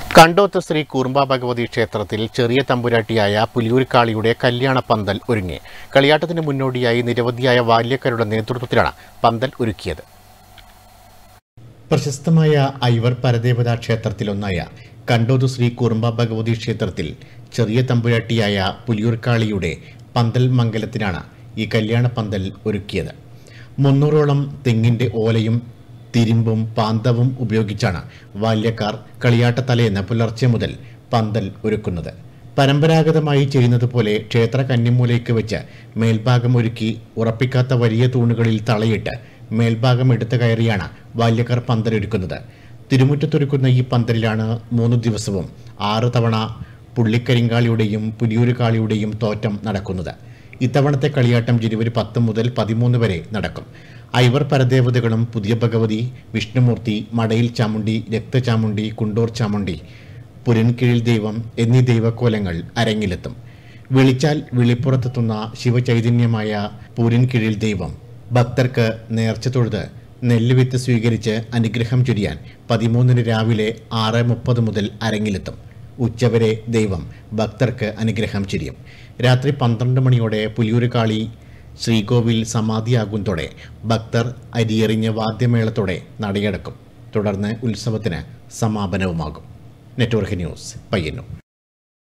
കണ്ടോത്ത് ശ്രീ കൂർമ്പ ഭഗവതി ക്ഷേത്രത്തിൽ ചെറിയ തമ്പുരാട്ടിയായ പുലിയൂർക്കാളിയുടെ കല്യാണ പന്തൽ ഒരുങ്ങി കളിയാട്ടത്തിന് മുന്നോടിയായി നിരവധിയായ ബാല്യക്കാരുടെ നേതൃത്വത്തിലാണ് പന്തൽ ഒരുക്കിയത് പ്രശസ്തമായ ഐവർ പരദേവതാ ക്ഷേത്രത്തിലൊന്നായ കണ്ടോത് ശ്രീ കുറുമ്പ ഭഗവതി ക്ഷേത്രത്തിൽ ചെറിയ തമ്പുരാട്ടിയായ പുലിയൂർക്കാളിയുടെ പന്തൽ മംഗലത്തിനാണ് ഈ കല്യാണ പന്തൽ ഒരുക്കിയത് മുന്നൂറോളം തെങ്ങിൻ്റെ ഓലയും തിരിമ്പും പാന്തവും ഉപയോഗിച്ചാണ് ബാല്യക്കാർ കളിയാട്ട തലേന്ന് പുലർച്ചെ മുതൽ പന്തൽ ഒരുക്കുന്നത് പരമ്പരാഗതമായി ചെയ്യുന്നത് പോലെ ക്ഷേത്ര കന്നിമൂലയ്ക്ക് വെച്ച് മേൽഭാഗം ഒരുക്കി ഉറപ്പിക്കാത്ത വലിയ തൂണുകളിൽ തളയിട്ട് മേൽഭാഗം എടുത്തു കയറിയാണ് ബാല്യക്കാർ പന്തലൊരുക്കുന്നത് തിരുമുറ്റത്തൊരുക്കുന്ന ഈ പന്തലിലാണ് മൂന്ന് ദിവസവും ആറ് തവണ പുള്ളിക്കരിങ്കാളിയുടെയും പുലിയൂരുകാളിയുടെയും തോറ്റം നടക്കുന്നത് ഇത്തവണത്തെ കളിയാട്ടം ജനുവരി പത്ത് മുതൽ പതിമൂന്ന് വരെ നടക്കും ഐവർ പരദേവതകളും പുതിയ ഭഗവതി വിഷ്ണുമൂർത്തി മടയിൽ ചാമുണ്ടി രക്തചാമുണ്ടി കുണ്ടൂർ ചാമുണ്ടി പുരൻകീഴിൽ ദൈവം എന്നീ ദൈവക്കോലങ്ങൾ അരങ്ങിലെത്തും വിളിച്ചാൽ വിളിപ്പുറത്തെത്തുന്ന ശിവചൈതന്യമായ പൂരിൻകീഴിൽ ദൈവം ഭക്തർക്ക് നേർച്ച തൊഴുത് നെല്ലുവിത്ത് സ്വീകരിച്ച് അനുഗ്രഹം ചൊരിയാൻ പതിമൂന്നിന് രാവിലെ ആറ് മുപ്പത് മുതൽ അരങ്ങിലെത്തും ഉച്ചവരെ ദൈവം ഭക്തർക്ക് അനുഗ്രഹം ചൊരിയും രാത്രി പന്ത്രണ്ട് മണിയോടെ പുലിയൂരുകാളി ശ്രീകോവിൽ സമാധിയാകുന്നതോടെ ഭക്തർ അരിയെറിഞ്ഞ് വാദ്യമേളത്തോടെ നടയടക്കും തുടർന്ന് ഉത്സവത്തിന് സമാപനവുമാകും നെറ്റ്വർക്ക് ന്യൂസ് പയ്യന്നൂർ